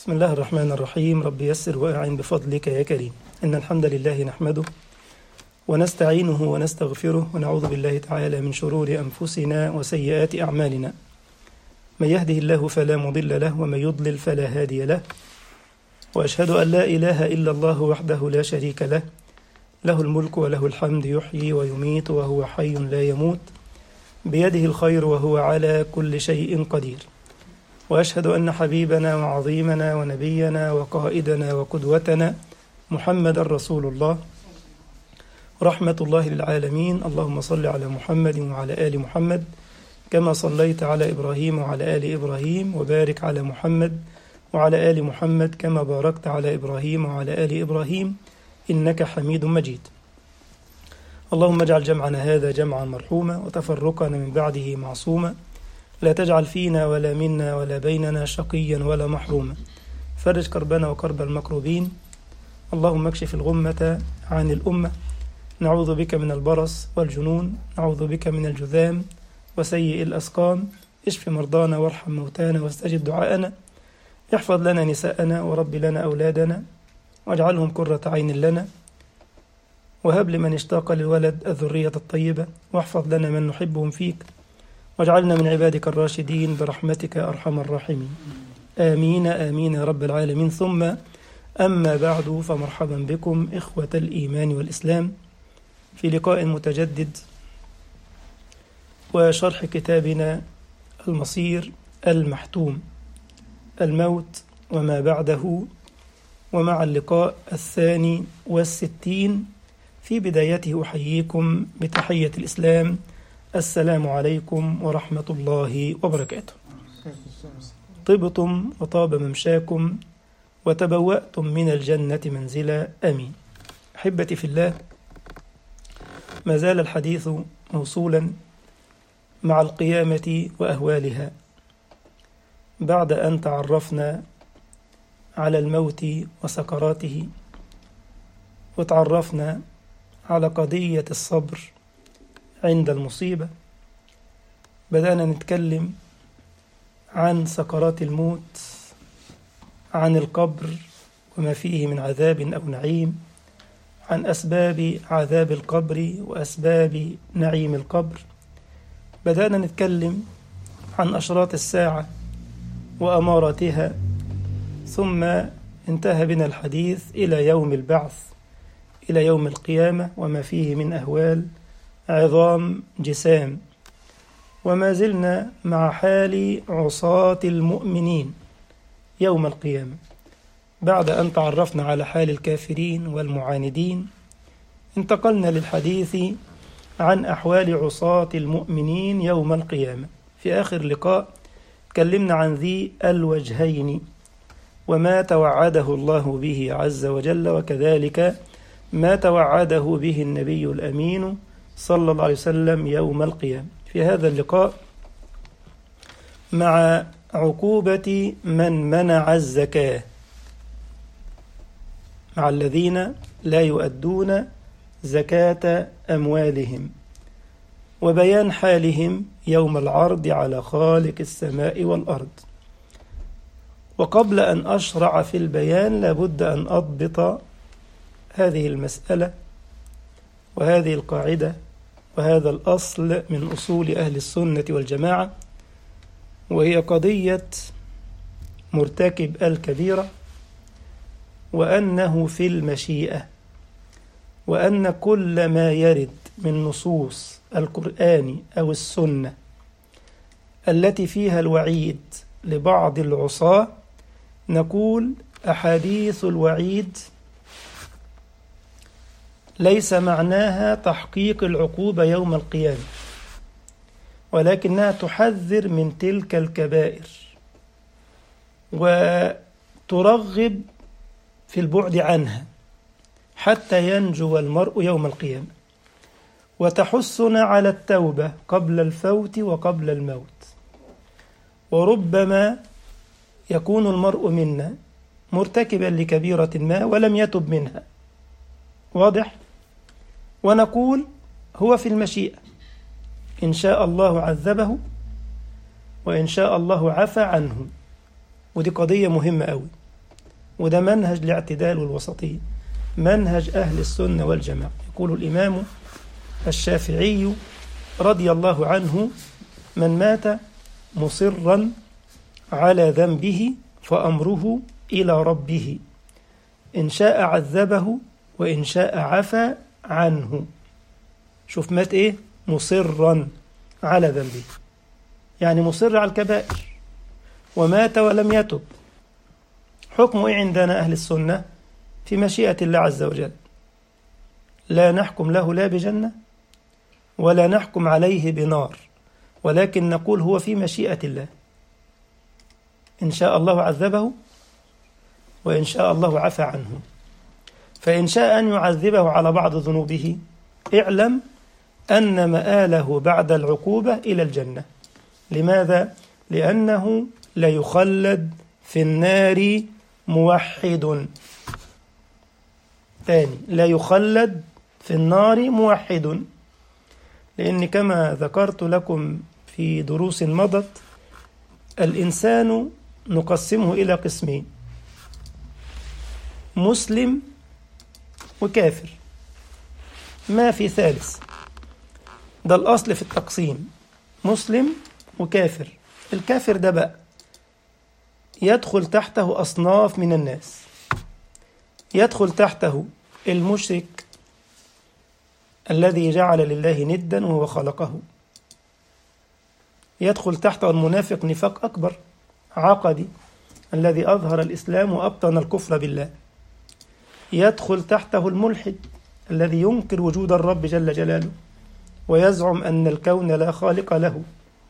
بسم الله الرحمن الرحيم رب يسر وأعن بفضلك يا كريم إن الحمد لله نحمده ونستعينه ونستغفره ونعوذ بالله تعالى من شرور أنفسنا وسيئات أعمالنا من يهده الله فلا مضل له ومن يضلل فلا هادي له وأشهد أن لا إله إلا الله وحده لا شريك له له الملك وله الحمد يحيي ويميت وهو حي لا يموت بيده الخير وهو على كل شيء قدير واشهد ان حبيبنا وعظيمنا ونبينا وقائدنا وقدوتنا محمد رسول الله رحمه الله للعالمين اللهم صل على محمد وعلى ال محمد كما صليت على ابراهيم وعلى ال ابراهيم وبارك على محمد وعلى ال محمد كما باركت على ابراهيم وعلى ال ابراهيم انك حميد مجيد اللهم اجعل جمعنا هذا جمعا مرحوما وتفرقنا من بعده معصوما لا تجعل فينا ولا منا ولا بيننا شقيا ولا محروما فرج كربنا وكرب المكروبين اللهم اكشف الغمة عن الأمة نعوذ بك من البرص والجنون نعوذ بك من الجذام وسيء الأسقام اشف مرضانا وارحم موتانا واستجب دعاءنا احفظ لنا نساءنا ورب لنا أولادنا واجعلهم قرة عين لنا وهب لمن اشتاق للولد الذرية الطيبة واحفظ لنا من نحبهم فيك واجعلنا من عبادك الراشدين برحمتك أرحم الراحمين آمين آمين يا رب العالمين ثم أما بعد فمرحبا بكم إخوة الإيمان والإسلام في لقاء متجدد وشرح كتابنا المصير المحتوم الموت وما بعده ومع اللقاء الثاني والستين في بدايته أحييكم بتحية الإسلام السلام عليكم ورحمة الله وبركاته طبتم وطاب ممشاكم وتبوأتم من الجنة منزلا أمين أحبتي في الله ما زال الحديث موصولا مع القيامة وأهوالها بعد أن تعرفنا على الموت وسكراته وتعرفنا على قضية الصبر عند المصيبة بدأنا نتكلم عن سكرات الموت عن القبر وما فيه من عذاب أو نعيم عن أسباب عذاب القبر وأسباب نعيم القبر بدأنا نتكلم عن أشراط الساعة وأماراتها ثم انتهى بنا الحديث إلى يوم البعث إلى يوم القيامة وما فيه من أهوال عظام جسام وما زلنا مع حال عصاة المؤمنين يوم القيامة بعد أن تعرفنا على حال الكافرين والمعاندين انتقلنا للحديث عن أحوال عصاة المؤمنين يوم القيامة في آخر لقاء تكلمنا عن ذي الوجهين وما توعده الله به عز وجل وكذلك ما توعده به النبي الأمين صلى الله عليه وسلم يوم القيامة في هذا اللقاء مع عقوبة من منع الزكاة مع الذين لا يؤدون زكاة أموالهم وبيان حالهم يوم العرض على خالق السماء والأرض وقبل أن أشرع في البيان لابد أن أضبط هذه المسألة وهذه القاعدة وهذا الأصل من أصول أهل السنة والجماعة وهي قضية مرتكب الكبيرة وأنه في المشيئة وأن كل ما يرد من نصوص القرآن أو السنة التي فيها الوعيد لبعض العصاة نقول أحاديث الوعيد ليس معناها تحقيق العقوبة يوم القيامة ولكنها تحذر من تلك الكبائر وترغب في البعد عنها حتى ينجو المرء يوم القيامة وتحثنا على التوبة قبل الفوت وقبل الموت وربما يكون المرء منا مرتكبا لكبيرة ما ولم يتب منها واضح ونقول هو في المشيئة إن شاء الله عذبه وإن شاء الله عفى عنه ودي قضية مهمة أوي وده منهج الاعتدال والوسطية منهج أهل السنة والجماعة يقول الإمام الشافعي رضي الله عنه من مات مصرا على ذنبه فأمره إلى ربه إن شاء عذبه وإن شاء عفى عنه شوف مات إيه مصرا على ذنبه يعني مصر على الكبائر ومات ولم يتب حكمه إيه عندنا أهل السنة في مشيئة الله عز وجل لا نحكم له لا بجنة ولا نحكم عليه بنار ولكن نقول هو في مشيئة الله إن شاء الله عذبه وإن شاء الله عفى عنه فإن شاء أن يعذبه على بعض ذنوبه اعلم أن مآله بعد العقوبة إلى الجنة لماذا؟ لأنه لا يخلد في النار موحد ثاني لا يخلد في النار موحد لأن كما ذكرت لكم في دروس مضت الإنسان نقسمه إلى قسمين مسلم وكافر ما في ثالث ده الأصل في التقسيم مسلم وكافر الكافر ده بقى يدخل تحته أصناف من الناس يدخل تحته المشرك الذي جعل لله ندا وهو خلقه يدخل تحته المنافق نفاق أكبر عقدي الذي أظهر الإسلام وأبطن الكفر بالله يدخل تحته الملحد الذي ينكر وجود الرب جل جلاله ويزعم أن الكون لا خالق له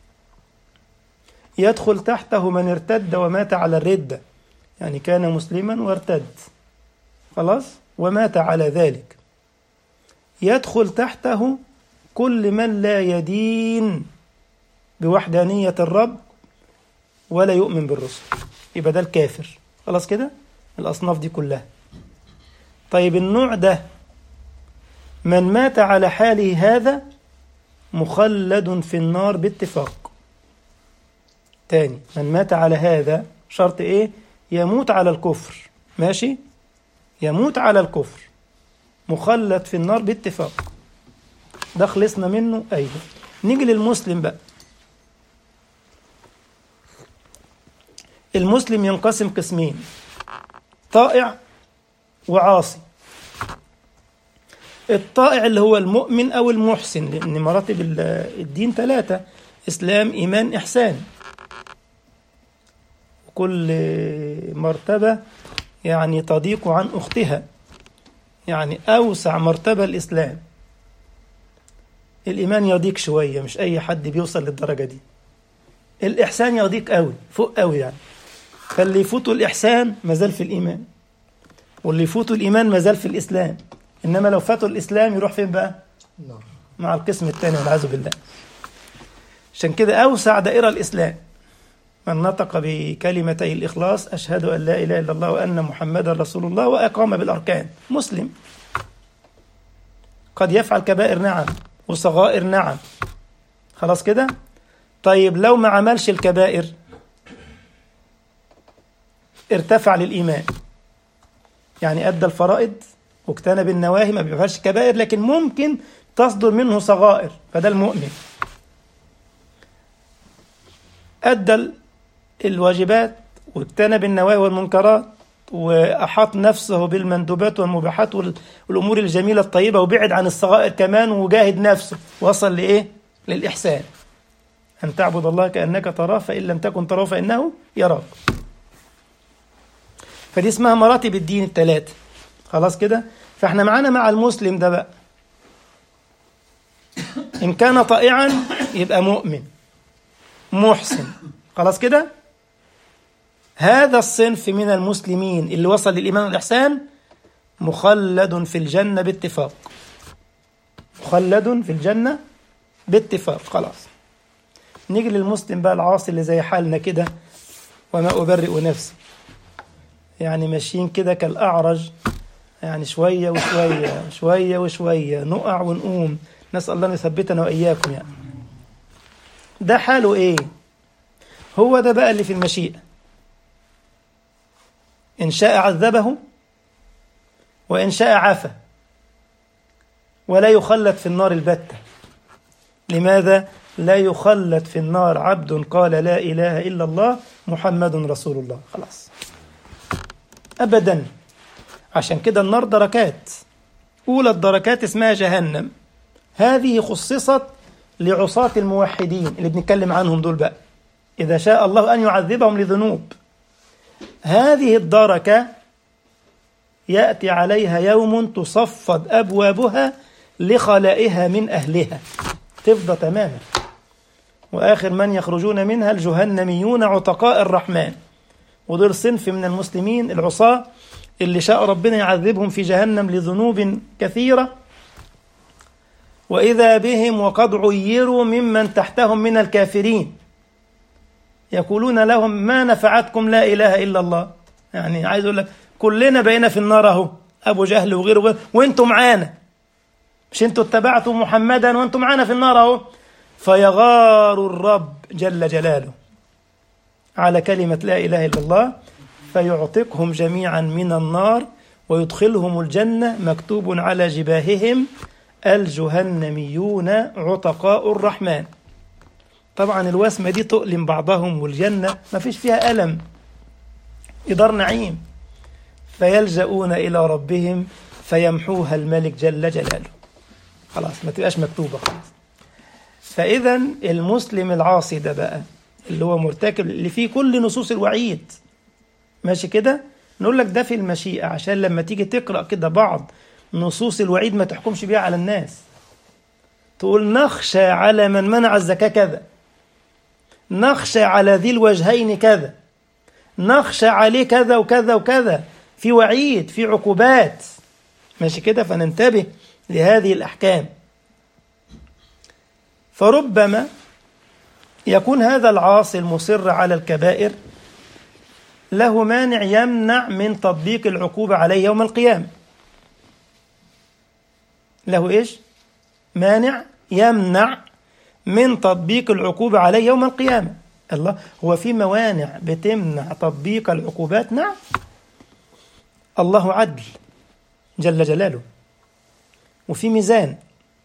يدخل تحته من ارتد ومات على الردة يعني كان مسلما وارتد خلاص ومات على ذلك يدخل تحته كل من لا يدين بوحدانية الرب ولا يؤمن بالرسل يبقى ده الكافر خلاص كده الأصناف دي كلها طيب النوع ده من مات على حاله هذا مخلد في النار باتفاق تاني من مات على هذا شرط ايه يموت على الكفر ماشي يموت على الكفر مخلد في النار باتفاق ده خلصنا منه ايوه نيجي للمسلم بقى المسلم ينقسم قسمين طائع وعاصي الطائع اللي هو المؤمن أو المحسن لأن مراتب الدين ثلاثة إسلام إيمان إحسان كل مرتبة يعني تضيق عن أختها يعني أوسع مرتبة الإسلام الإيمان يضيق شوية مش أي حد بيوصل للدرجة دي الإحسان يضيق قوي فوق قوي يعني فاللي يفوتوا الإحسان مازال في الإيمان واللي يفوتوا الإيمان مازال في الإسلام إنما لو فاتوا الإسلام يروح فين بقى؟ نار مع القسم الثاني والعياذ بالله عشان كده أوسع دائرة الإسلام من نطق بكلمتي الإخلاص أشهد أن لا إله إلا الله وأن محمدا رسول الله وأقام بالأركان مسلم قد يفعل كبائر نعم وصغائر نعم خلاص كده طيب لو ما عملش الكبائر ارتفع للإيمان يعني أدى الفرائض واجتنب النواهي ما بيفعلش كبائر لكن ممكن تصدر منه صغائر فده المؤمن أدى الواجبات واجتنب النواهي والمنكرات وأحاط نفسه بالمندوبات والمباحات والأمور الجميلة الطيبة وبعد عن الصغائر كمان وجاهد نفسه وصل لإيه؟ للإحسان أن تعبد الله كأنك تراه فإن لم تكن تراه فإنه يراك فدي اسمها مراتب الدين الثلاثة خلاص كده فاحنا معانا مع المسلم ده بقى إن كان طائعا يبقى مؤمن محسن خلاص كده هذا الصنف من المسلمين اللي وصل للإيمان والإحسان مخلد في الجنة باتفاق مخلد في الجنة باتفاق خلاص نيجي للمسلم بقى العاصي اللي زي حالنا كده وما أبرئ نفسي يعني ماشيين كده كالأعرج يعني شوية وشوية شوية وشوية نقع ونقوم نسأل الله أن يثبتنا وإياكم يعني ده حاله إيه هو ده بقى اللي في المشيئة إن شاء عذبه وإن شاء عفى ولا يخلد في النار البتة لماذا؟ لا يخلد في النار عبد قال لا إله إلا الله محمد رسول الله خلاص أبدا عشان كده النار دركات أولى الدركات اسمها جهنم هذه خصصت لعصاة الموحدين اللي بنتكلم عنهم دول بقى إذا شاء الله أن يعذبهم لذنوب هذه الدركة يأتي عليها يوم تصفد أبوابها لخلائها من أهلها تفضى تماما وآخر من يخرجون منها الجهنميون عتقاء الرحمن ودول صنف من المسلمين العصاة اللي شاء ربنا يعذبهم في جهنم لذنوب كثيرة وإذا بهم وقد عيروا ممن تحتهم من الكافرين يقولون لهم ما نفعتكم لا إله إلا الله يعني عايز أقول لك كلنا بقينا في النار أهو أبو جهل وغيره وغيره وأنتم معانا مش أنتوا اتبعتوا محمدا وأنتم معانا في النار أهو فيغار الرب جل جلاله على كلمة لا إله إلا الله فيعتقهم جميعا من النار ويدخلهم الجنة مكتوب على جباههم الجهنميون عتقاء الرحمن طبعا الوسمة دي تؤلم بعضهم والجنة ما فيش فيها ألم إدار نعيم فيلجؤون إلى ربهم فيمحوها الملك جل جلاله خلاص ما تبقاش مكتوبة خلاص فإذا المسلم العاصي ده بقى اللي هو مرتكب اللي فيه كل نصوص الوعيد ماشي كده نقول لك ده في المشيئة عشان لما تيجي تقرأ كده بعض نصوص الوعيد ما تحكمش بيها على الناس تقول نخشى على من منع الزكاة كذا نخشى على ذي الوجهين كذا نخشى عليه كذا وكذا وكذا في وعيد في عقوبات ماشي كده فننتبه لهذه الأحكام فربما يكون هذا العاصي المصر على الكبائر له مانع يمنع من تطبيق العقوبة عليه يوم القيامة له إيش؟ مانع يمنع من تطبيق العقوبة عليه يوم القيامة الله هو في موانع بتمنع تطبيق العقوبات نعم الله عدل جل جلاله وفي ميزان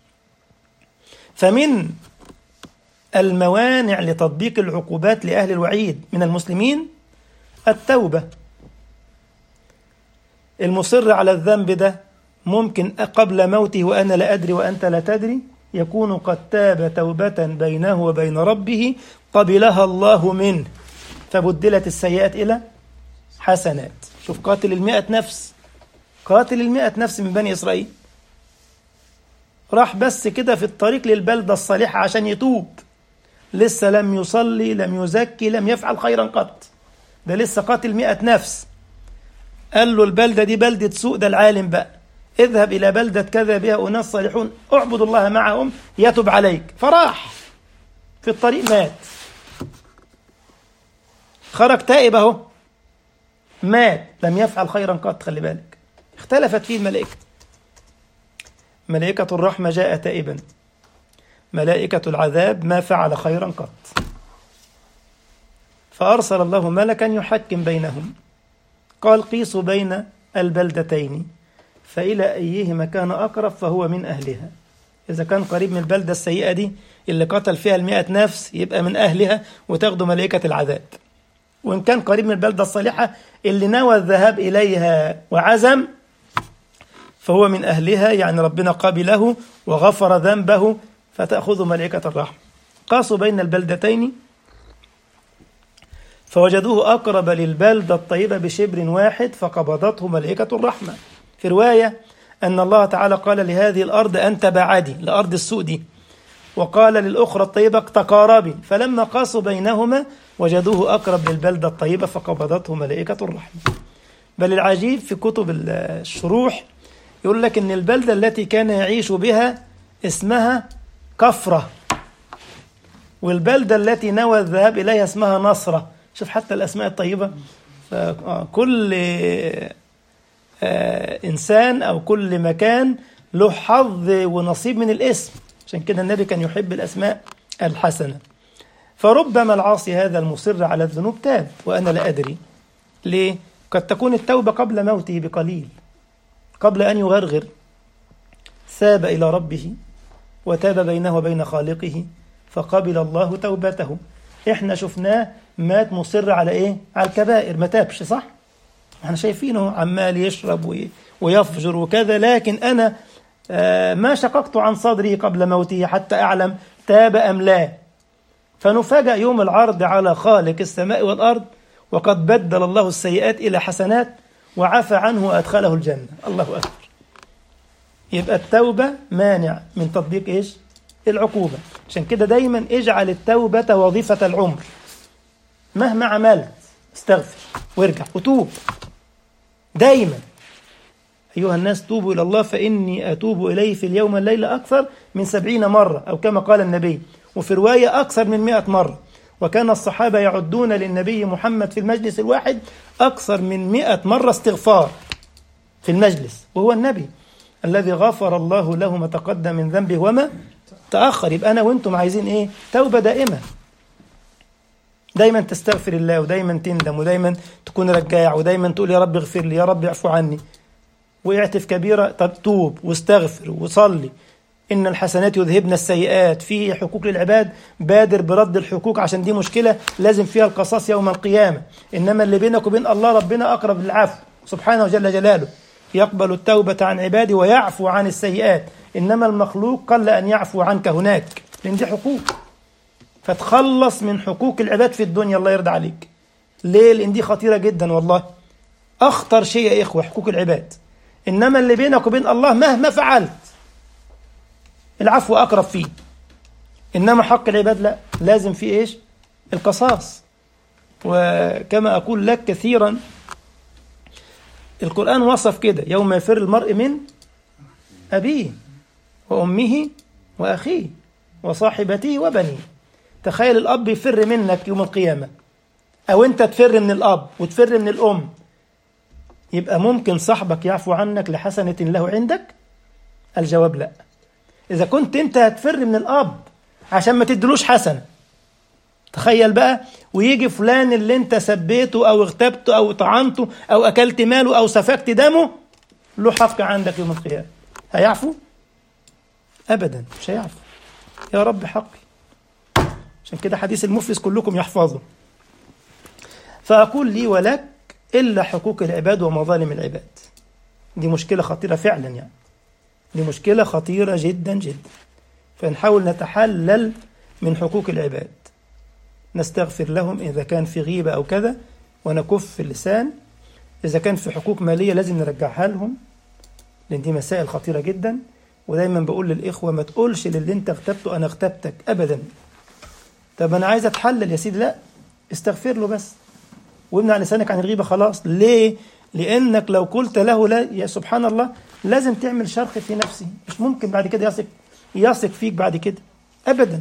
فمن الموانع لتطبيق العقوبات لأهل الوعيد من المسلمين التوبة المصر على الذنب ده ممكن قبل موته وأنا لا أدري وأنت لا تدري يكون قد تاب توبة بينه وبين ربه قبلها الله منه فبدلت السيئات إلى حسنات شوف قاتل المئة نفس قاتل المئة نفس من بني إسرائيل راح بس كده في الطريق للبلدة الصالحة عشان يتوب لسه لم يصلي لم يزكي لم يفعل خيرا قط ده لسه قاتل مئة نفس قال له البلدة دي بلدة سوء ده العالم بقى اذهب إلى بلدة كذا بها أناس صالحون اعبد الله معهم يتب عليك فراح في الطريق مات خرج تائب اهو مات لم يفعل خيرا قط خلي بالك اختلفت فيه الملائكة ملائكة الرحمة جاء تائبا ملائكة العذاب ما فعل خيرا قط فأرسل الله ملكا يحكم بينهم قال قيسوا بين البلدتين فإلى أيهما كان أقرب فهو من أهلها إذا كان قريب من البلدة السيئة دي اللي قتل فيها المئة نفس يبقى من أهلها وتاخده ملائكة العذاب وإن كان قريب من البلدة الصالحة اللي نوى الذهاب إليها وعزم فهو من أهلها يعني ربنا قبله وغفر ذنبه فتأخذ ملائكة الرحمة قاسوا بين البلدتين فوجدوه أقرب للبلدة الطيبة بشبر واحد فقبضته ملائكة الرحمة في رواية أن الله تعالى قال لهذه الأرض أنت بعدي لأرض السوء دي وقال للأخرى الطيبة تقاربي فلما قاسوا بينهما وجدوه أقرب للبلدة الطيبة فقبضته ملائكة الرحمة بل العجيب في كتب الشروح يقول لك أن البلدة التي كان يعيش بها اسمها كفرة والبلدة التي نوى الذهاب إليها اسمها نصرة شوف حتى الأسماء الطيبة كل إنسان أو كل مكان له حظ ونصيب من الاسم عشان كده النبي كان يحب الأسماء الحسنة فربما العاصي هذا المصر على الذنوب تاب وأنا لا أدري ليه؟ قد تكون التوبة قبل موته بقليل قبل أن يغرغر ثاب إلى ربه وتاب بينه وبين خالقه فقبل الله توبته احنا شفناه مات مصر على ايه على الكبائر ما تابش صح احنا شايفينه عمال يشرب ويفجر وكذا لكن انا آه ما شققت عن صدري قبل موته حتى اعلم تاب ام لا فنفاجأ يوم العرض على خالق السماء والارض وقد بدل الله السيئات الى حسنات وعفى عنه وادخله الجنه الله اكبر يبقى التوبه مانع من تطبيق ايش العقوبه عشان كده دايما اجعل التوبه وظيفه العمر مهما عملت استغفر وارجع وتوب دايما أيها الناس توبوا إلى الله فإني أتوب إليه في اليوم الليلة أكثر من سبعين مرة أو كما قال النبي وفي رواية أكثر من مئة مرة وكان الصحابة يعدون للنبي محمد في المجلس الواحد أكثر من مئة مرة استغفار في المجلس وهو النبي الذي غفر الله له ما تقدم من ذنبه وما تأخر يبقى أنا وأنتم عايزين إيه توبة دائمة دايما تستغفر الله ودايما تندم ودايما تكون رجاع ودايما تقول يا رب اغفر لي يا رب اعفو عني وقعت في كبيرة طب توب واستغفر وصلي إن الحسنات يذهبن السيئات في حقوق للعباد بادر برد الحقوق عشان دي مشكلة لازم فيها القصاص يوم القيامة إنما اللي بينك وبين الله ربنا أقرب للعفو سبحانه جل جلاله يقبل التوبة عن عباده ويعفو عن السيئات إنما المخلوق قل أن يعفو عنك هناك لأن دي حقوق فتخلص من حقوق العباد في الدنيا الله يرضى عليك ليه لان دي خطيره جدا والله اخطر شيء يا اخوه حقوق العباد انما اللي بينك وبين الله مهما فعلت العفو اقرب فيه انما حق العباد لا لازم فيه ايش القصاص وكما اقول لك كثيرا القران وصف كده يوم يفر المرء من ابيه وامه واخيه وصاحبته وبنيه تخيل الأب يفر منك يوم القيامة أو أنت تفر من الأب وتفر من الأم يبقى ممكن صاحبك يعفو عنك لحسنة له عندك الجواب لا إذا كنت أنت هتفر من الأب عشان ما تدلوش حسنة تخيل بقى ويجي فلان اللي انت سبيته او اغتبته او طعنته او اكلت ماله او سفكت دمه له حق عندك يوم القيامه هيعفو ابدا مش هيعفو يا رب حقي عشان كده حديث المفلس كلكم يحفظه فأقول لي ولك إلا حقوق العباد ومظالم العباد دي مشكلة خطيرة فعلا يعني دي مشكلة خطيرة جدا جدا فنحاول نتحلل من حقوق العباد نستغفر لهم إذا كان في غيبة أو كذا ونكف اللسان إذا كان في حقوق مالية لازم نرجعها لهم لأن دي مسائل خطيرة جدا ودايما بقول للإخوة ما تقولش للي أنت اغتبته أنا اغتبتك أبدا طب أنا عايز أتحلل يا سيدي لا استغفر له بس وامنع لسانك عن الغيبة خلاص ليه؟ لأنك لو قلت له لا يا سبحان الله لازم تعمل شرخ في نفسي مش ممكن بعد كده يثق يثق فيك بعد كده أبدا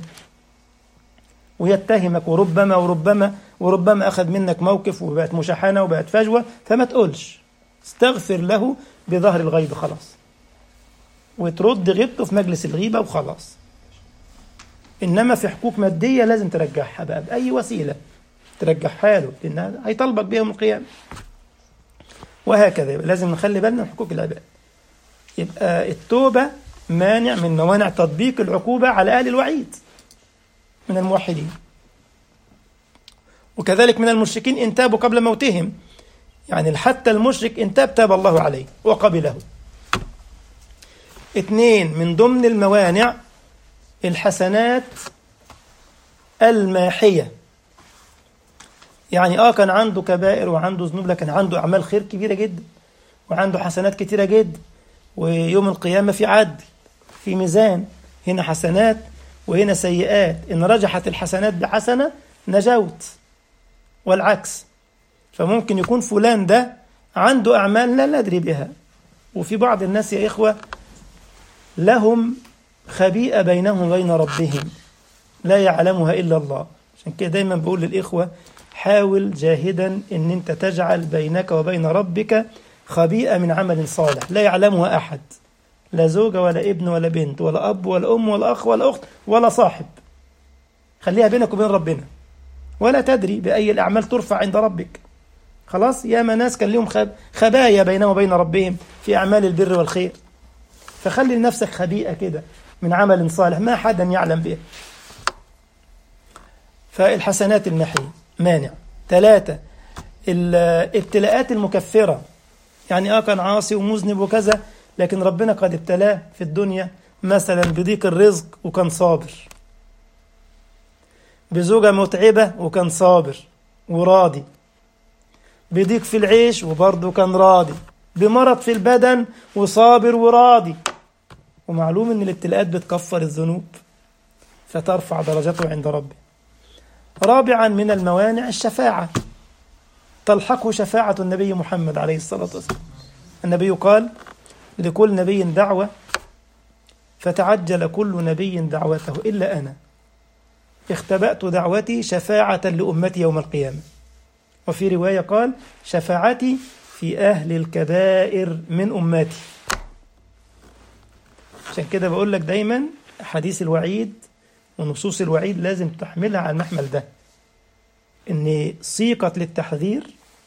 ويتهمك وربما وربما وربما أخذ منك موقف وبقت مشاحنة وبقت فجوة فما تقولش استغفر له بظهر الغيب خلاص وترد غيبته في مجلس الغيبة وخلاص إنما في حقوق مادية لازم ترجعها بقى بأي وسيلة ترجعها له لأنها هيطالبك بيها يوم القيامة وهكذا يبقى لازم نخلي بالنا من حقوق العباد يبقى التوبة مانع من موانع تطبيق العقوبة على أهل الوعيد من الموحدين وكذلك من المشركين إن تابوا قبل موتهم يعني حتى المشرك إن تاب تاب الله عليه وقبله اثنين من ضمن الموانع الحسنات الماحية يعني اه كان عنده كبائر وعنده ذنوب لكن عنده أعمال خير كبيرة جدا وعنده حسنات كتيرة جدا ويوم القيامة في عدل في ميزان هنا حسنات وهنا سيئات إن رجحت الحسنات بحسنة نجوت والعكس فممكن يكون فلان ده عنده أعمال لا ندري بها وفي بعض الناس يا إخوة لهم خبيئة بينهم وبين ربهم لا يعلمها إلا الله عشان كده دايما بقول للإخوة حاول جاهدا أن أنت تجعل بينك وبين ربك خبيئة من عمل صالح لا يعلمها أحد لا زوجة ولا ابن ولا بنت ولا أب ولا أم ولا أخ ولا أخت ولا صاحب خليها بينك وبين ربنا ولا تدري بأي الأعمال ترفع عند ربك خلاص ياما ناس كان لهم خب... خبايا بينهم وبين ربهم في أعمال البر والخير فخلي لنفسك خبيئة كده من عمل صالح ما حدا يعلم به فالحسنات المحية مانع ثلاثة الابتلاءات المكفرة يعني اه كان عاصي ومذنب وكذا لكن ربنا قد ابتلاه في الدنيا مثلا بضيق الرزق وكان صابر بزوجة متعبة وكان صابر وراضي بضيق في العيش وبرضه كان راضي بمرض في البدن وصابر وراضي ومعلوم ان الابتلاءات بتكفر الذنوب فترفع درجته عند ربه رابعا من الموانع الشفاعة تلحقه شفاعة النبي محمد عليه الصلاة والسلام النبي قال لكل نبي دعوة فتعجل كل نبي دعوته إلا أنا اختبأت دعوتي شفاعة لأمتي يوم القيامة وفي رواية قال شفاعتي في أهل الكبائر من أمتي عشان كده بقول لك دايما حديث الوعيد ونصوص الوعيد لازم تحملها على المحمل ده ان صيقة للتحذير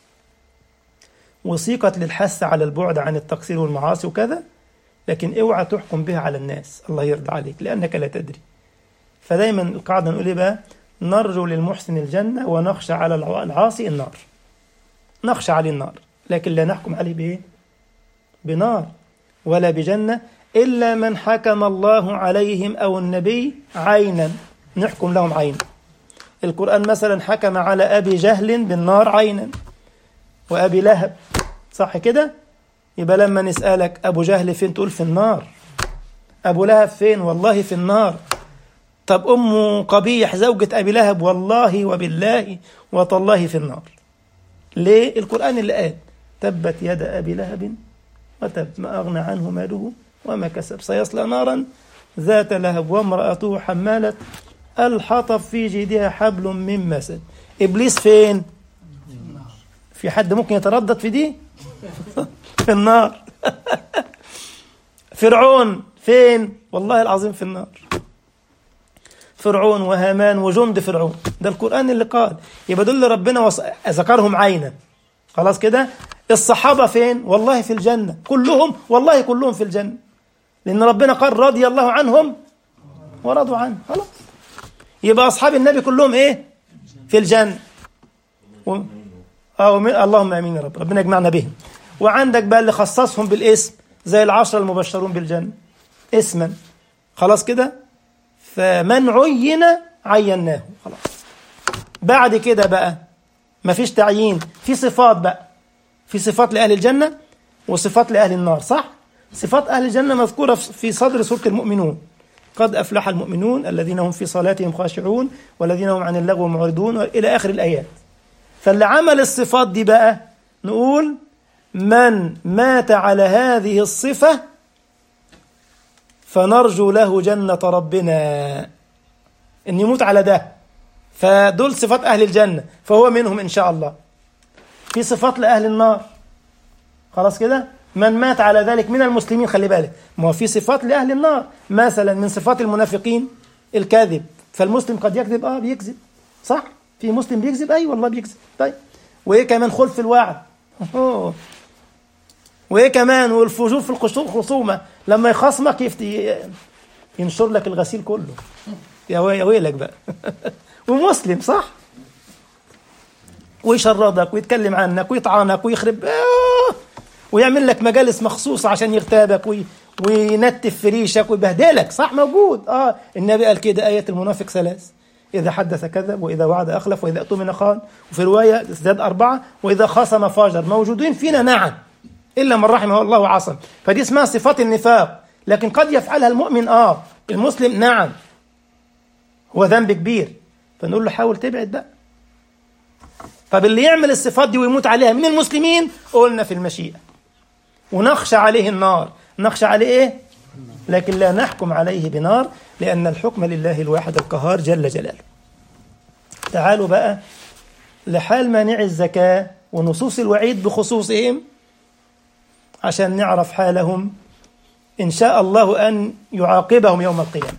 وصيقة للحث على البعد عن التقصير والمعاصي وكذا لكن اوعى تحكم بها على الناس الله يرضى عليك لانك لا تدري فدايما القاعدة نقول ايه بقى نرجو للمحسن الجنة ونخشى على العاصي النار نخشى عليه النار لكن لا نحكم عليه بايه بنار ولا بجنة إلا من حكم الله عليهم أو النبي عينا نحكم لهم عينا القرآن مثلا حكم على أبي جهل بالنار عينا وأبي لهب صح كده يبقى لما نسألك أبو جهل فين تقول في النار أبو لهب فين والله في النار طب أم قبيح زوجة أبي لهب والله وبالله وتالله في النار ليه القرآن اللي قال تبت يد أبي لهب وتب ما أغنى عنه ماله وما كسب سيصلى نارا ذات لهب وامرأته حمالة الحطب في جيدها حبل من مسد إبليس فين في حد ممكن يتردد في دي في النار فرعون فين والله العظيم في النار فرعون وهامان وجند فرعون ده القرآن اللي قال يبقى دول ربنا وص... ذكرهم عينا خلاص كده الصحابة فين والله في الجنة كلهم والله كلهم في الجنة لأن ربنا قال رضي الله عنهم ورضوا عنه خلاص يبقى أصحاب النبي كلهم إيه في الجنة و... أو من... اللهم آمين يا رب ربنا يجمعنا بهم وعندك بقى اللي خصصهم بالاسم زي العشرة المبشرون بالجنة اسما خلاص كده فمن عين عيناه خلاص بعد كده بقى مفيش تعيين في صفات بقى في صفات لأهل الجنة وصفات لأهل النار صح؟ صفات أهل الجنة مذكورة في صدر سورة المؤمنون قد أفلح المؤمنون الذين هم في صلاتهم خاشعون والذين هم عن اللغو معرضون إلى آخر الآيات فاللي عمل الصفات دي بقى نقول من مات على هذه الصفة فنرجو له جنة ربنا إن يموت على ده فدول صفات أهل الجنة فهو منهم إن شاء الله في صفات لأهل النار خلاص كده من مات على ذلك من المسلمين خلي بالك ما هو في صفات لأهل النار مثلا من صفات المنافقين الكذب فالمسلم قد يكذب اه بيكذب صح في مسلم بيكذب اي والله بيكذب طيب وايه كمان خلف الوعد أوه. وايه كمان والفجور في الخصومه لما يخاصمك يفتي ينشر لك الغسيل كله يا ويلك بقى ومسلم صح ويشردك ويتكلم عنك ويطعنك ويخرب آه ويعمل لك مجالس مخصوصة عشان يغتابك وي... وينتف في ريشك ويبهدلك صح موجود اه النبي قال كده آية المنافق ثلاث إذا حدث كذب وإذا وعد أخلف وإذا أؤتمن خان وفي رواية ازداد أربعة وإذا خاصم فاجر موجودين فينا نعم إلا من رحمه الله وعصم فدي اسمها صفات النفاق لكن قد يفعلها المؤمن آه المسلم نعم هو ذنب كبير فنقول له حاول تبعد بقى طب اللي يعمل الصفات دي ويموت عليها من المسلمين قلنا في المشيئة ونخشى عليه النار نخشى عليه ايه لكن لا نحكم عليه بنار لأن الحكم لله الواحد القهار جل جلاله تعالوا بقى لحال مانع الزكاة ونصوص الوعيد بخصوصهم عشان نعرف حالهم إن شاء الله أن يعاقبهم يوم القيامة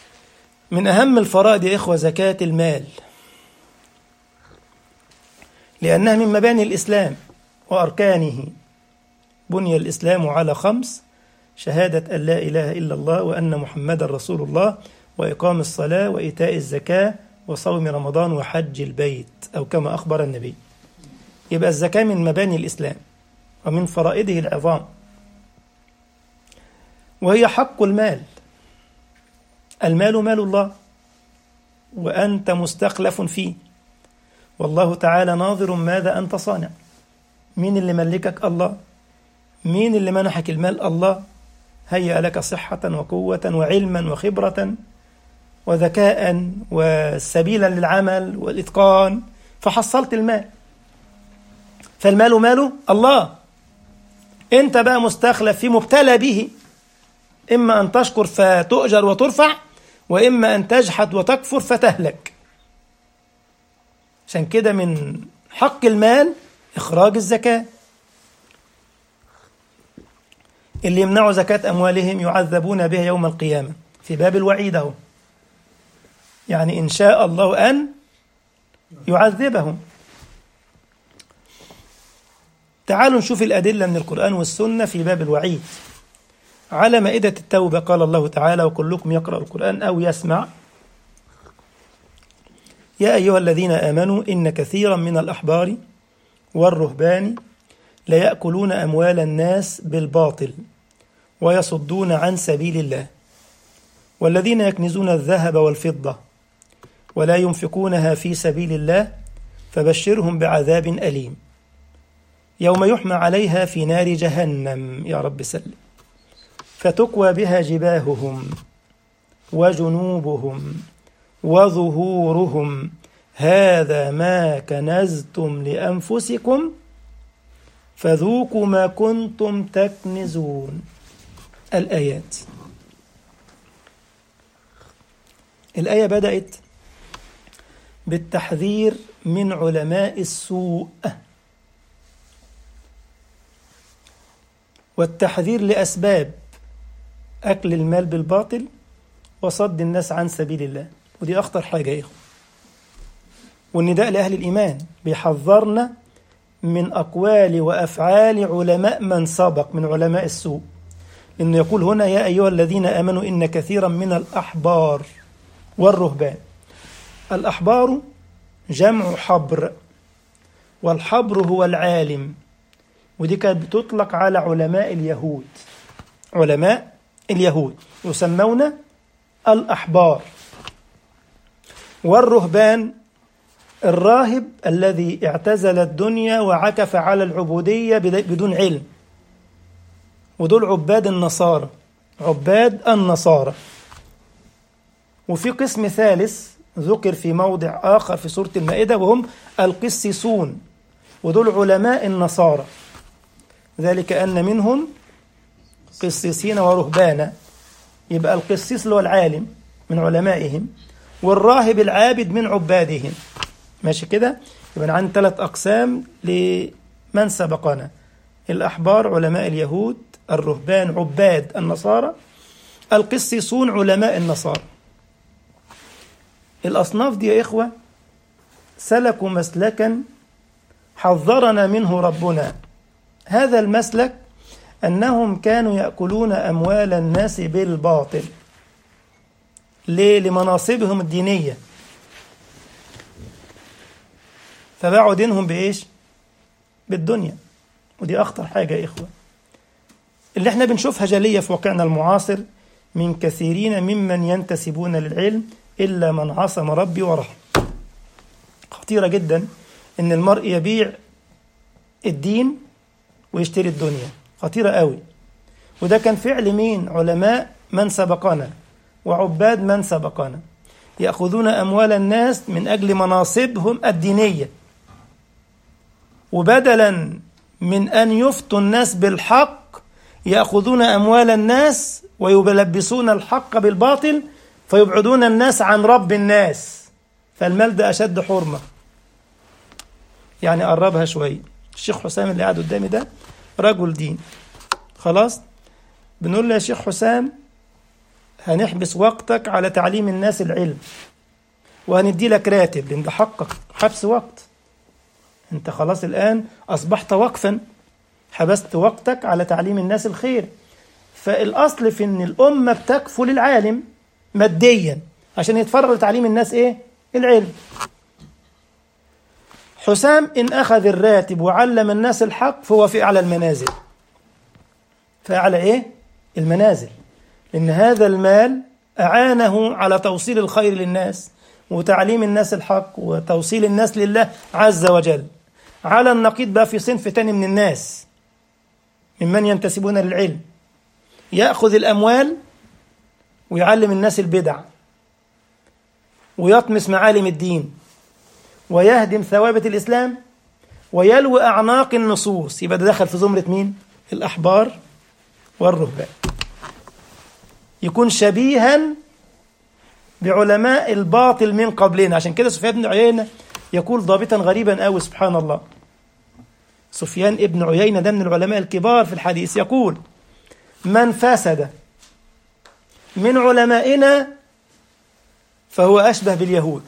من أهم الفرائض يا إخوة زكاة المال لأنها من مباني الإسلام وأركانه بني الإسلام على خمس شهادة أن لا إله إلا الله وأن محمدا رسول الله وإقام الصلاة وإيتاء الزكاة وصوم رمضان وحج البيت أو كما أخبر النبي يبقى الزكاة من مباني الإسلام ومن فرائده العظام وهي حق المال المال مال الله وأنت مستخلف فيه والله تعالى ناظر ماذا أنت صانع مين اللي ملكك الله مين اللي منحك المال الله هيأ لك صحة وقوة وعلما وخبرة وذكاء وسبيلا للعمل والإتقان فحصلت المال فالمال ماله الله انت بقى مستخلف فيه مبتلى به إما أن تشكر فتؤجر وترفع وإما أن تجحد وتكفر فتهلك عشان كده من حق المال إخراج الزكاة اللي يمنعوا زكاة أموالهم يعذبون بها يوم القيامة في باب الوعيد أهو يعني إن شاء الله أن يعذبهم تعالوا نشوف الأدلة من القرآن والسنة في باب الوعيد على مائدة التوبة قال الله تعالى وكلكم يقرأ القرآن أو يسمع يا أيها الذين آمنوا إن كثيرا من الأحبار والرهبان ليأكلون أموال الناس بالباطل ويصدون عن سبيل الله والذين يكنزون الذهب والفضة ولا ينفقونها في سبيل الله فبشرهم بعذاب أليم يوم يحمى عليها في نار جهنم يا رب سلم فتكوى بها جباههم وجنوبهم وظهورهم هذا ما كنزتم لأنفسكم فذوقوا ما كنتم تكنزون الآيات الآية بدأت بالتحذير من علماء السوء والتحذير لأسباب أكل المال بالباطل وصد الناس عن سبيل الله ودي أخطر حاجة يا إخوة والنداء لأهل الإيمان بيحذرنا من أقوال وأفعال علماء من سبق من علماء السوء إنه يقول هنا يا أيها الذين آمنوا إن كثيرا من الأحبار والرهبان الأحبار جمع حبر والحبر هو العالم ودي كانت بتطلق على علماء اليهود علماء اليهود يسمون الأحبار والرهبان الراهب الذي اعتزل الدنيا وعكف على العبودية بدون علم ودول عباد النصارى عباد النصارى وفي قسم ثالث ذكر في موضع آخر في سورة المائدة وهم القسيسون ودول علماء النصارى ذلك أن منهم قسيسين ورهبانا يبقى القسيس اللي هو العالم من علمائهم والراهب العابد من عبادهم ماشي كده يبقى عندنا ثلاث أقسام لمن سبقنا الأحبار علماء اليهود الرهبان عباد النصارى القسيسون علماء النصارى الأصناف دي يا إخوة سلكوا مسلكا حذرنا منه ربنا هذا المسلك أنهم كانوا يأكلون أموال الناس بالباطل ليه؟ لمناصبهم الدينية فباعوا دينهم بإيش؟ بالدنيا ودي أخطر حاجة يا إخوة اللي احنا بنشوفها جلية في واقعنا المعاصر من كثيرين ممن ينتسبون للعلم إلا من عصم ربي ورحم خطيرة جدا إن المرء يبيع الدين ويشتري الدنيا خطيرة قوي وده كان فعل مين علماء من سبقنا وعباد من سبقنا يأخذون أموال الناس من أجل مناصبهم الدينية وبدلا من أن يفتوا الناس بالحق يأخذون أموال الناس ويلبسون الحق بالباطل فيبعدون الناس عن رب الناس فالمال ده أشد حرمة يعني قربها شوية الشيخ حسام اللي قاعد قدامي ده رجل دين خلاص بنقول له يا شيخ حسام هنحبس وقتك على تعليم الناس العلم وهندي لك راتب لان ده حقك حبس وقت أنت خلاص الآن أصبحت وقفا حبست وقتك على تعليم الناس الخير فالأصل في أن الأمة بتكفل العالم ماديا عشان يتفرغ لتعليم الناس إيه؟ العلم حسام إن أخذ الراتب وعلم الناس الحق فهو في أعلى المنازل في أعلى إيه؟ المنازل لأن هذا المال أعانه على توصيل الخير للناس وتعليم الناس الحق وتوصيل الناس لله عز وجل على النقيض بقى في صنف تاني من الناس ممن ينتسبون للعلم يأخذ الأموال ويعلم الناس البدع ويطمس معالم الدين ويهدم ثوابت الإسلام ويلوي أعناق النصوص يبقى ده دخل في زمرة مين؟ الأحبار والرهبان يكون شبيها بعلماء الباطل من قبلنا عشان كده سفيان بن عيينة يقول ضابطا غريبا قوي سبحان الله سفيان ابن عيينة ده من العلماء الكبار في الحديث يقول من فسد من علمائنا فهو أشبه باليهود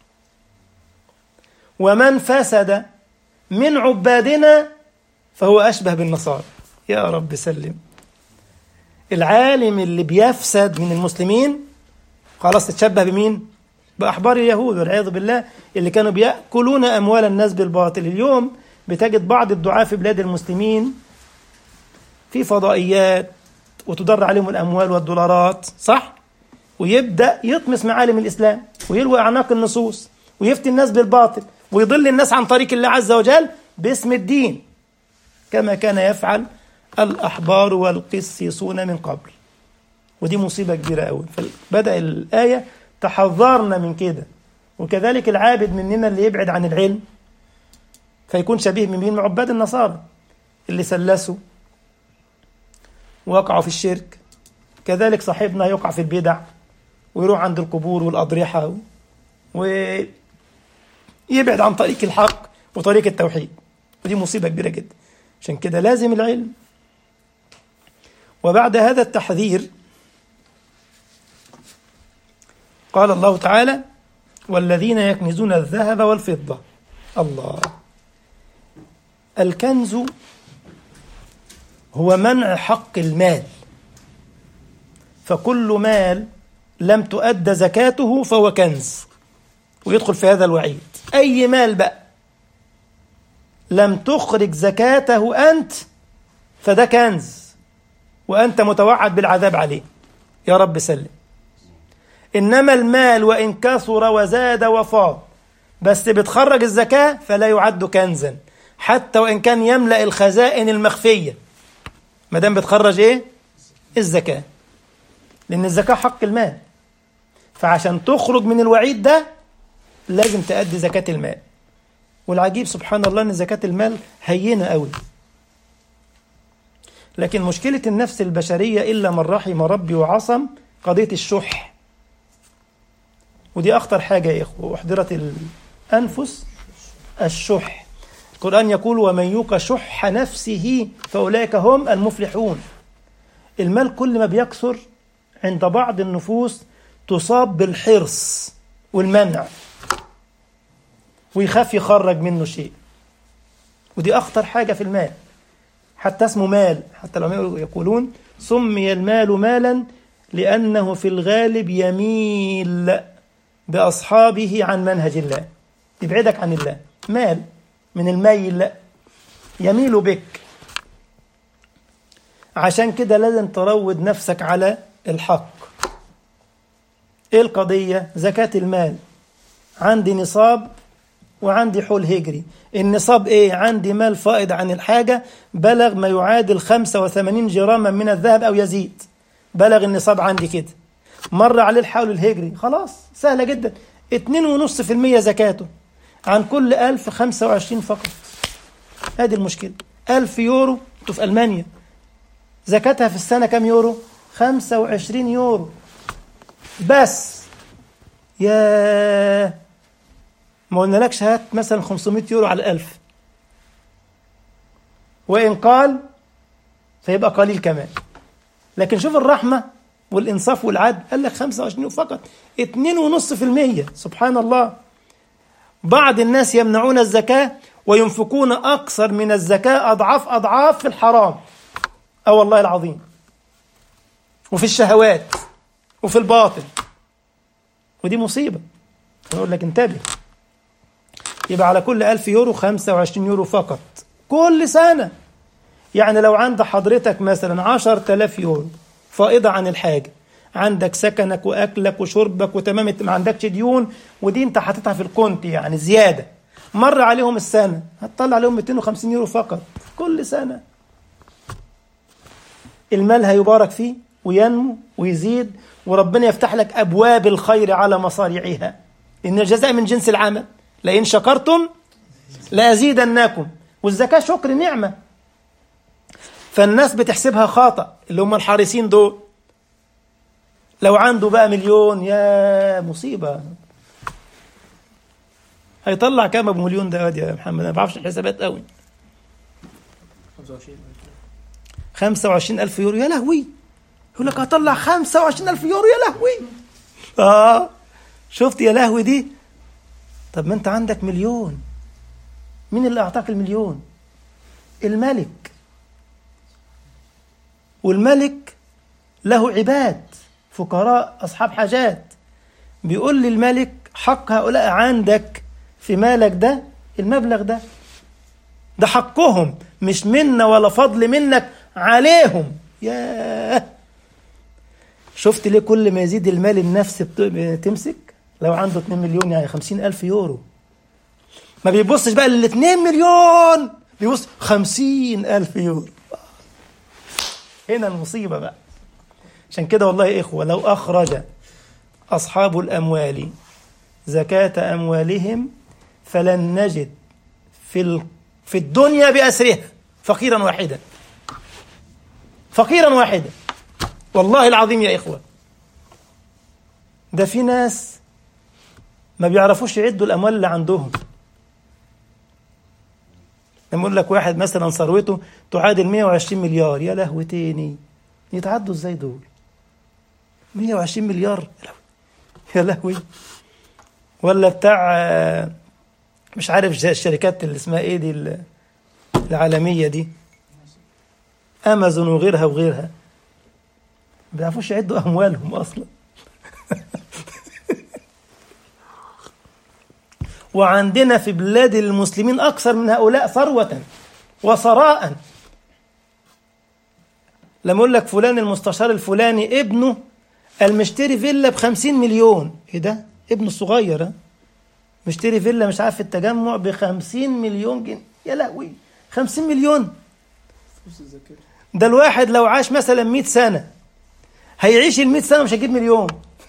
ومن فسد من عبادنا فهو أشبه بالنصارى يا رب سلم العالم اللي بيفسد من المسلمين خلاص تتشبه بمين بأحبار اليهود والعياذ بالله اللي كانوا بيأكلون أموال الناس بالباطل اليوم بتجد بعض الدعاة في بلاد المسلمين في فضائيات وتدر عليهم الأموال والدولارات صح؟ ويبدأ يطمس معالم الإسلام ويلوي أعناق النصوص ويفتي الناس بالباطل ويضل الناس عن طريق الله عز وجل باسم الدين كما كان يفعل الأحبار والقسيسون من قبل ودي مصيبة كبيرة قوي فبدأ الآية تحذرنا من كده وكذلك العابد مننا اللي يبعد عن العلم فيكون شبيه من مين عباد النصارى اللي سلسوا وقعوا في الشرك كذلك صاحبنا يقع في البدع ويروح عند القبور والأضرحة ويبعد عن طريق الحق وطريق التوحيد ودي مصيبة كبيرة جدا عشان كده لازم العلم وبعد هذا التحذير قال الله تعالى والذين يكنزون الذهب والفضة الله الكنز هو منع حق المال فكل مال لم تؤد زكاته فهو كنز ويدخل في هذا الوعيد أي مال بقى لم تخرج زكاته أنت فده كنز وأنت متوعد بالعذاب عليه يا رب سلم إنما المال وإن كثر وزاد وفاض بس بتخرج الزكاة فلا يعد كنزا حتى وإن كان يملأ الخزائن المخفية ما دام بتخرج إيه؟ الزكاة لأن الزكاة حق المال فعشان تخرج من الوعيد ده لازم تأدي زكاة المال والعجيب سبحان الله أن زكاة المال هينة قوي لكن مشكلة النفس البشرية إلا من رحم ربي وعصم قضية الشح ودي أخطر حاجة يا إخوة أحضرت الأنفس الشح القرآن يقول ومن يوق شح نفسه فأولئك هم المفلحون المال كل ما بيكثر عند بعض النفوس تصاب بالحرص والمنع ويخاف يخرج منه شيء ودي أخطر حاجة في المال حتى اسمه مال حتى العلماء يقولون سمي المال مالا لأنه في الغالب يميل بأصحابه عن منهج الله يبعدك عن الله مال من الميل يميل بك عشان كده لازم تروض نفسك على الحق ايه القضية زكاة المال عندي نصاب وعندي حول هجري النصاب ايه عندي مال فائض عن الحاجة بلغ ما يعادل 85 جراما من الذهب او يزيد بلغ النصاب عندي كده مر عليه الحول الهجري خلاص سهلة جدا 2.5% زكاته عن كل 1000 25 فقط هذه المشكلة 1000 يورو انتوا في ألمانيا زكاتها في السنة كم يورو 25 يورو بس يا ما قلنالكش هات مثلا 500 يورو على الألف وإن قال فيبقى قليل كمان لكن شوف الرحمة والإنصاف والعدل قال لك 25 فقط 2.5% سبحان الله بعض الناس يمنعون الزكاة وينفقون أكثر من الزكاة أضعاف أضعاف في الحرام أه والله العظيم وفي الشهوات وفي الباطل ودي مصيبة أقول لك انتبه يبقى على كل ألف يورو 25 يورو فقط كل سنة يعني لو عند حضرتك مثلا 10000 يورو فائضة عن الحاجة عندك سكنك وأكلك وشربك وتمام ما عندكش ديون ودي أنت حاططها في الكونت يعني زيادة مر عليهم السنة هتطلع عليهم 250 يورو فقط كل سنة المال هيبارك فيه وينمو ويزيد وربنا يفتح لك أبواب الخير على مصاريعها إن الجزاء من جنس العمل لئن شكرتم لأزيدنكم والزكاة شكر نعمة فالناس بتحسبها خطأ اللي هم الحارسين دول لو عنده بقى مليون يا مصيبة هيطلع كام ابو مليون ده يا محمد انا ما بعرفش الحسابات قوي 25 ألف يورو يا لهوي يقول لك هطلع 25 ألف يورو يا لهوي اه شفت يا لهوي دي طب ما انت عندك مليون مين اللي اعطاك المليون الملك والملك له عباد فقراء اصحاب حاجات بيقول للملك حق هؤلاء عندك في مالك ده المبلغ ده ده حقهم مش منا ولا فضل منك عليهم ياه شفت ليه كل ما يزيد المال النفس بتمسك لو عنده 2 مليون يعني 50 ألف يورو ما بيبصش بقى لل 2 مليون بيبص 50 ألف يورو هنا المصيبة بقى عشان كده والله يا إخوة لو أخرج أصحاب الأموال زكاة أموالهم فلن نجد في في الدنيا بأسرها فقيرا واحدا فقيرا واحدا والله العظيم يا إخوة ده في ناس ما بيعرفوش يعدوا الأموال اللي عندهم لما يقول لك واحد مثلا ثروته تعادل 120 مليار يا لهوي تاني يتعدوا ازاي دول 120 مليار يا لهوي ولا بتاع مش عارف الشركات اللي اسمها ايه دي العالميه دي امازون وغيرها وغيرها ما بيعرفوش يعدوا اموالهم اصلا وعندنا في بلاد المسلمين اكثر من هؤلاء ثروه وثراء لما اقول لك فلان المستشار الفلاني ابنه المشتري فيلا بخمسين مليون ايه ده ابنه الصغير ها مشتري فيلا مش عارف في التجمع بخمسين مليون جنيه يا لهوي خمسين مليون ده الواحد لو عاش مثلا مئة سنة هيعيش المئة سنة مش هيجيب مليون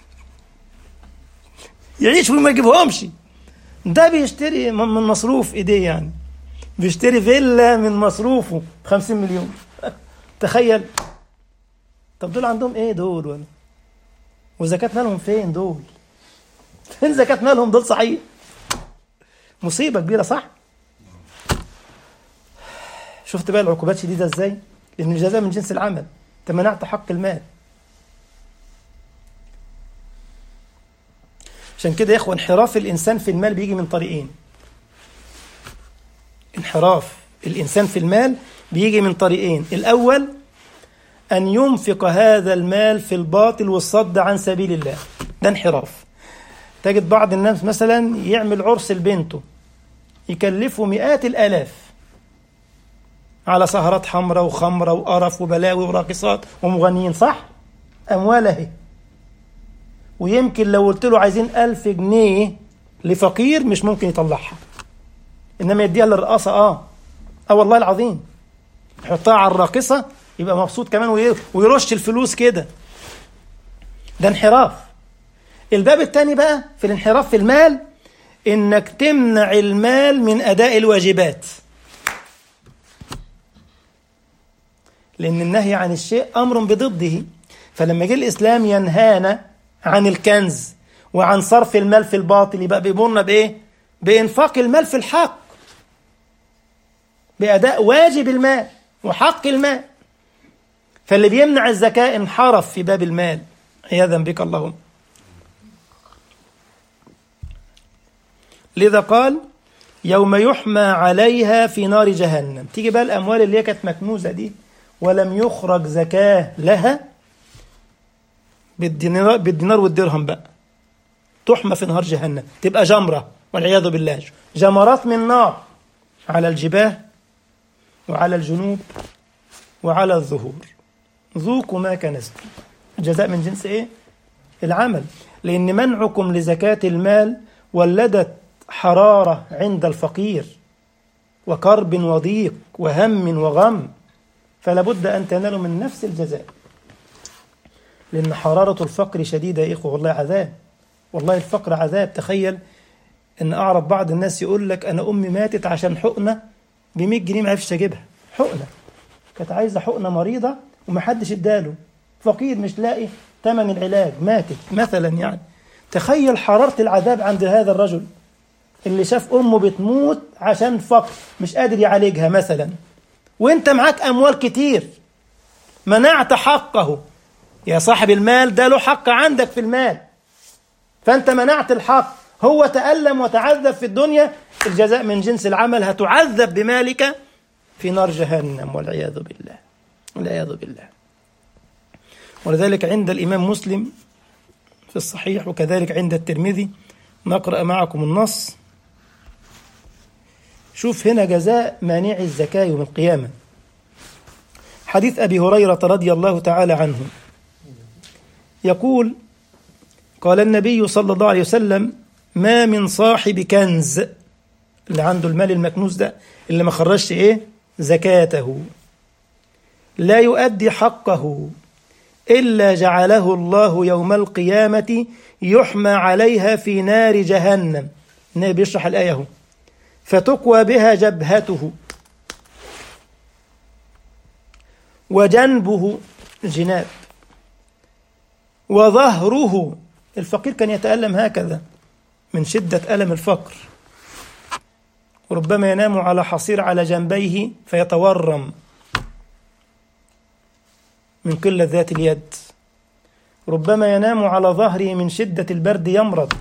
يعيش وما يجيبهمش ده بيشتري من مصروف ايديه يعني بيشتري فيلا من مصروفه بخمسين مليون تخيل طب دول عندهم ايه دول ولا وزكاة مالهم فين دول فين زكاة مالهم دول صحيح مصيبة كبيرة صح شفت بقى العقوبات شديدة ازاي لأن الجزاء من جنس العمل انت منعت حق المال عشان كده يا اخوة انحراف الإنسان في المال بيجي من طريقين انحراف الإنسان في المال بيجي من طريقين الأول أن ينفق هذا المال في الباطل والصد عن سبيل الله ده انحراف تجد بعض الناس مثلا يعمل عرس لبنته يكلفه مئات الآلاف على سهرات حمراء وخمرة وقرف وبلاوي وراقصات ومغنيين صح؟ أموال أهي ويمكن لو قلت له عايزين ألف جنيه لفقير مش ممكن يطلعها إنما يديها للرقاصة آه آه والله العظيم يحطها على الراقصة يبقى مبسوط كمان ويرش الفلوس كده ده انحراف الباب الثاني بقى في الانحراف في المال انك تمنع المال من اداء الواجبات لان النهي عن الشيء امر بضده فلما جه الاسلام ينهانا عن الكنز وعن صرف المال في الباطل يبقى بيمرنا بايه بانفاق المال في الحق باداء واجب المال وحق المال فاللي بيمنع الزكاة انحرف في باب المال عياذا بك اللهم لذا قال يوم يحمى عليها في نار جهنم تيجي بقى الأموال اللي هي كانت مكنوزة دي ولم يخرج زكاة لها بالدينار, بالدينار والدرهم بقى تحمى في نهار جهنم تبقى جمرة والعياذ بالله جمرات من نار على الجباه وعلى الجنوب وعلى الظهور ذوقوا ما كنزتم الجزاء من جنس ايه العمل لان منعكم لزكاة المال ولدت حرارة عند الفقير وكرب وضيق وهم وغم فلا بد أن تنالوا من نفس الجزاء لأن حرارة الفقر شديدة يا إخوة والله عذاب والله الفقر عذاب تخيل أن أعرف بعض الناس يقول لك أنا أمي ماتت عشان حقنة ب 100 جنيه ما عرفش أجيبها حقنة كانت عايزة حقنة مريضة ومحدش اداله فقير مش لاقي ثمن العلاج ماتت مثلا يعني تخيل حرارة العذاب عند هذا الرجل اللي شاف أمه بتموت عشان فقر مش قادر يعالجها مثلا وانت معاك أموال كتير منعت حقه يا صاحب المال ده له حق عندك في المال فأنت منعت الحق هو تألم وتعذب في الدنيا الجزاء من جنس العمل هتعذب بمالك في نار جهنم والعياذ بالله والعياذ بالله ولذلك عند الإمام مسلم في الصحيح وكذلك عند الترمذي نقرأ معكم النص شوف هنا جزاء مانع الزكاة يوم القيامة حديث أبي هريرة رضي الله تعالى عنه يقول قال النبي صلى الله عليه وسلم ما من صاحب كنز اللي عنده المال المكنوز ده اللي ما خرجش ايه زكاته لا يؤدي حقه إلا جعله الله يوم القيامة يحمى عليها في نار جهنم النبي يشرح الآية هو فتكوى بها جبهته وجنبه جناب وظهره الفقير كان يتألم هكذا من شدة ألم الفقر ربما ينام على حصير على جنبيه فيتورم من قلة ذات اليد ربما ينام على ظهره من شدة البرد يمرض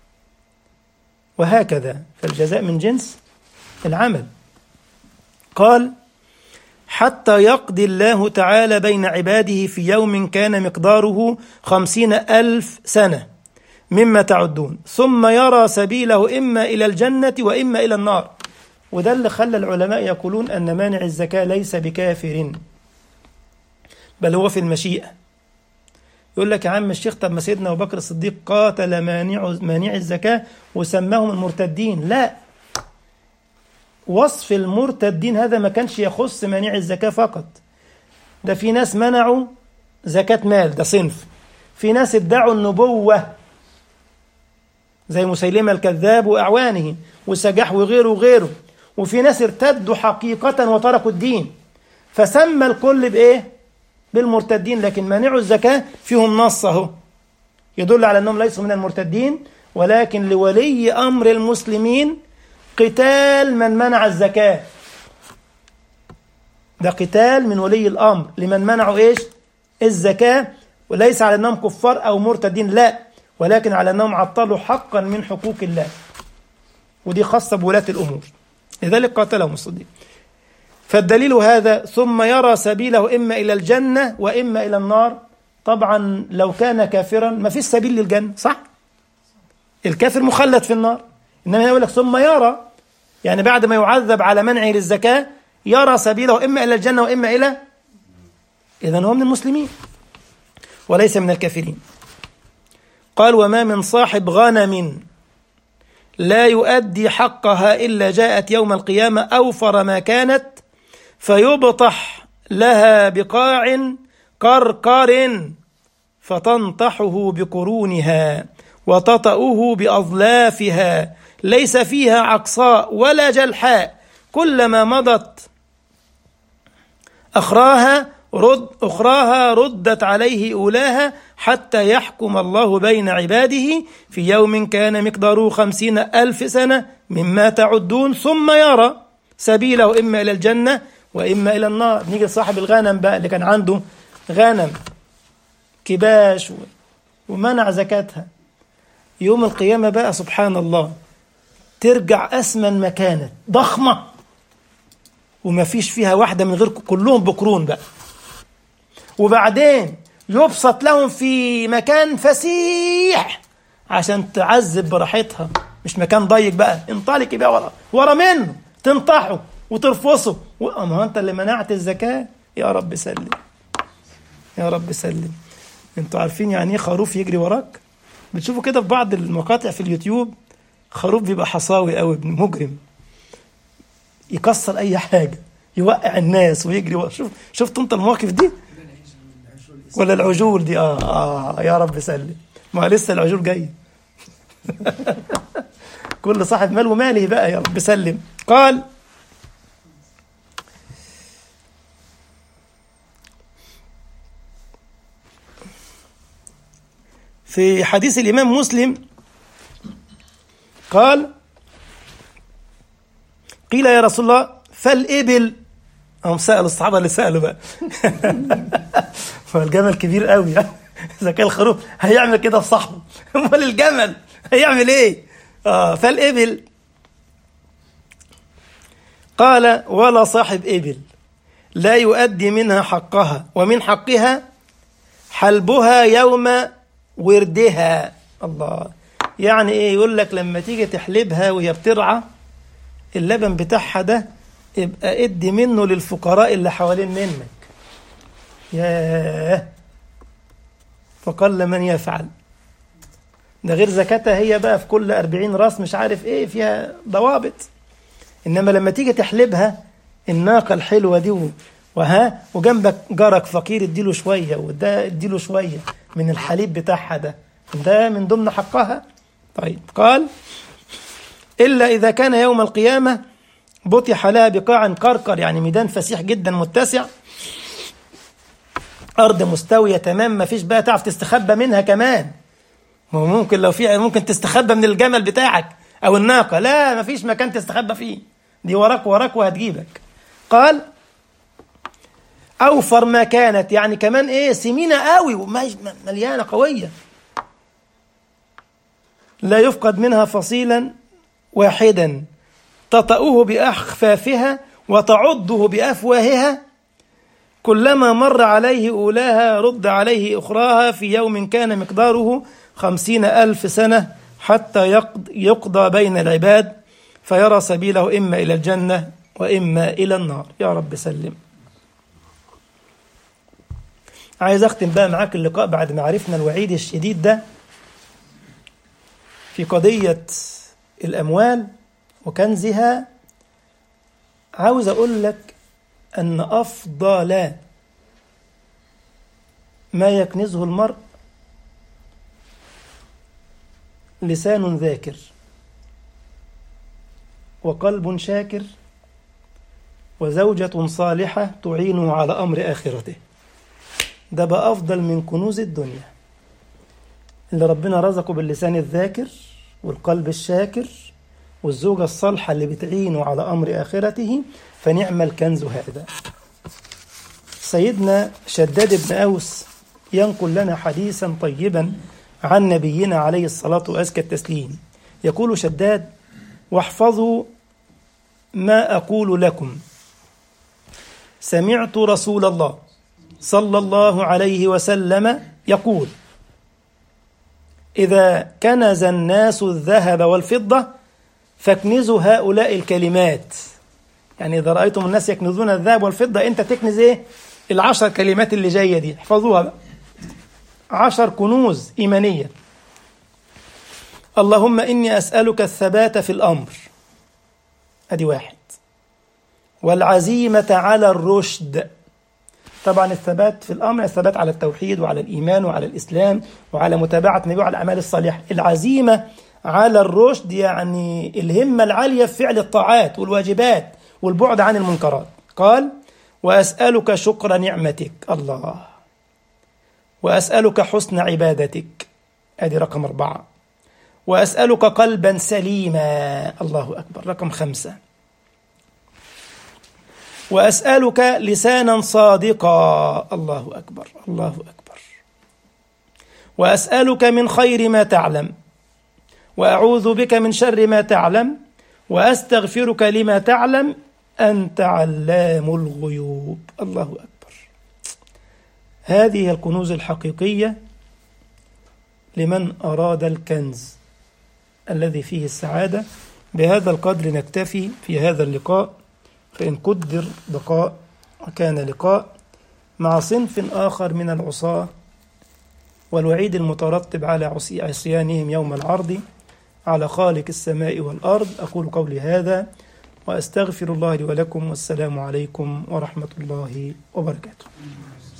وهكذا فالجزاء من جنس العمل قال حتى يقضي الله تعالى بين عباده في يوم كان مقداره خمسين ألف سنة مما تعدون ثم يرى سبيله إما إلى الجنة وإما إلى النار وده اللي خلى العلماء يقولون أن مانع الزكاة ليس بكافر بل هو في المشيئة يقول لك يا عم الشيخ طب ما سيدنا أبو بكر الصديق قاتل مانع مانع الزكاة وسماهم المرتدين لا وصف المرتدين هذا ما كانش يخص مانع الزكاة فقط ده في ناس منعوا زكاة مال ده صنف في ناس ادعوا النبوة زي مسيلمة الكذاب وأعوانه وسجاح وغيره وغيره وفي ناس ارتدوا حقيقة وتركوا الدين فسمى الكل بإيه؟ بالمرتدين لكن مانعوا الزكاة فيهم نص اهو يدل على أنهم ليسوا من المرتدين ولكن لولي أمر المسلمين قتال من منع الزكاة ده قتال من ولي الأمر لمن منعوا إيش الزكاة وليس على أنهم كفار أو مرتدين لا ولكن على أنهم عطلوا حقا من حقوق الله ودي خاصة بولاة الأمور لذلك قاتلهم الصديق فالدليل هذا ثم يرى سبيله إما إلى الجنة وإما إلى النار طبعا لو كان كافرا ما فيش سبيل للجنة صح الكافر مخلد في النار إنما يقول لك ثم يرى يعني بعد ما يعذب على منعه للزكاة يرى سبيله إما إلى الجنة وإما إلى إذا هو من المسلمين وليس من الكافرين قال وما من صاحب غنم لا يؤدي حقها إلا جاءت يوم القيامة أوفر ما كانت فيبطح لها بقاع قرقر فتنطحه بقرونها وتطأه بأظلافها ليس فيها عقصاء ولا جلحاء كلما مضت أخراها رد أخراها ردت عليه أولاها حتى يحكم الله بين عباده في يوم كان مقداره خمسين ألف سنة مما تعدون ثم يرى سبيله إما إلى الجنة وإما إلى النار نيجي لصاحب الغنم بقى اللي كان عنده غنم كباش ومنع زكاتها يوم القيامة بقى سبحان الله ترجع أسمن مكانة ضخمة وما فيش فيها واحدة من غير كلهم بقرون بقى وبعدين يبسط لهم في مكان فسيح عشان تعذب براحتها مش مكان ضيق بقى انطلقي بقى ورا ورا منه تنطحه وترفصه و... ما هو انت اللي منعت الزكاة يا رب سلم يا رب سلم انتوا عارفين يعني ايه خروف يجري وراك بتشوفوا كده في بعض المقاطع في اليوتيوب خروف بيبقى حصاوي قوي ابن مجرم يكسر اي حاجه يوقع الناس ويجري ورا شوف شفت انت المواقف دي ولا العجول دي اه اه يا رب سلم ما لسه العجول جاي كل صاحب مال وماله بقى يا رب سلم قال في حديث الإمام مسلم قال قيل يا رسول الله فالإبل هم سألوا الصحابة اللي سألوا بقى فالجمل كبير قوي إذا كان الخروف هيعمل كده في صاحبه أمال الجمل هيعمل إيه؟ آه فالإبل قال ولا صاحب إبل لا يؤدي منها حقها ومن حقها حلبها يوم وردها الله يعني ايه يقول لك لما تيجي تحلبها وهي بترعى اللبن بتاعها ده يبقى ادي منه للفقراء اللي حوالين منك ياه فقل من يفعل ده غير زكاتها هي بقى في كل أربعين راس مش عارف ايه فيها ضوابط انما لما تيجي تحلبها الناقة الحلوة دي وها وجنبك جارك فقير اديله شوية وده اديله شوية من الحليب بتاعها ده ده من ضمن حقها طيب قال إلا إذا كان يوم القيامة بطح لها بقاع كركر يعني ميدان فسيح جدا متسع أرض مستوية تمام ما فيش بقى تعرف تستخبى منها كمان ممكن لو في ممكن تستخبى من الجمل بتاعك أو الناقة لا ما فيش مكان تستخبى فيه دي وراك وراك وهتجيبك قال أوفر ما كانت يعني كمان إيه سمينة قوي ومليانة قوية لا يفقد منها فصيلا واحدا تطأه بأخفافها وتعضه بأفواهها كلما مر عليه أولاها رد عليه أخراها في يوم كان مقداره خمسين ألف سنة حتى يقضى بين العباد فيرى سبيله إما إلى الجنة وإما إلى النار يا رب سلم عايز أختم بقى معاك اللقاء بعد ما عرفنا الوعيد الشديد ده في قضية الأموال وكنزها عاوز أقول لك أن أفضل ما يكنزه المرء لسان ذاكر وقلب شاكر وزوجة صالحة تعينه على أمر آخرته ده بقى أفضل من كنوز الدنيا اللي ربنا رزقه باللسان الذاكر والقلب الشاكر والزوجة الصالحة اللي بتعينه على أمر آخرته فنعم الكنز هذا سيدنا شداد بن أوس ينقل لنا حديثا طيبا عن نبينا عليه الصلاة وأزكى التسليم يقول شداد واحفظوا ما أقول لكم سمعت رسول الله صلى الله عليه وسلم يقول إذا كنز الناس الذهب والفضة فاكنزوا هؤلاء الكلمات يعني إذا رأيتم الناس يكنزون الذهب والفضة أنت تكنز إيه؟ العشر كلمات اللي جاية دي احفظوها بقى عشر كنوز إيمانية اللهم إني أسألك الثبات في الأمر أدي واحد والعزيمة على الرشد طبعا الثبات في الأمر الثبات على التوحيد وعلى الإيمان وعلى الإسلام وعلى متابعة النبي وعلى الأعمال الصالحة العزيمة على الرشد يعني الهمة العالية في فعل الطاعات والواجبات والبعد عن المنكرات قال وأسألك شكر نعمتك الله وأسألك حسن عبادتك هذه رقم أربعة وأسألك قلبا سليما الله أكبر رقم خمسة وأسألك لسانا صادقا الله أكبر الله أكبر وأسألك من خير ما تعلم وأعوذ بك من شر ما تعلم وأستغفرك لما تعلم أنت علام الغيوب الله أكبر هذه الكنوز الحقيقية لمن أراد الكنز الذي فيه السعادة بهذا القدر نكتفي في هذا اللقاء فإن قدر بقاء وكان لقاء مع صنف آخر من العصاة والوعيد المترتب على عصيانهم يوم العرض على خالق السماء والأرض أقول قولي هذا وأستغفر الله لي ولكم والسلام عليكم ورحمة الله وبركاته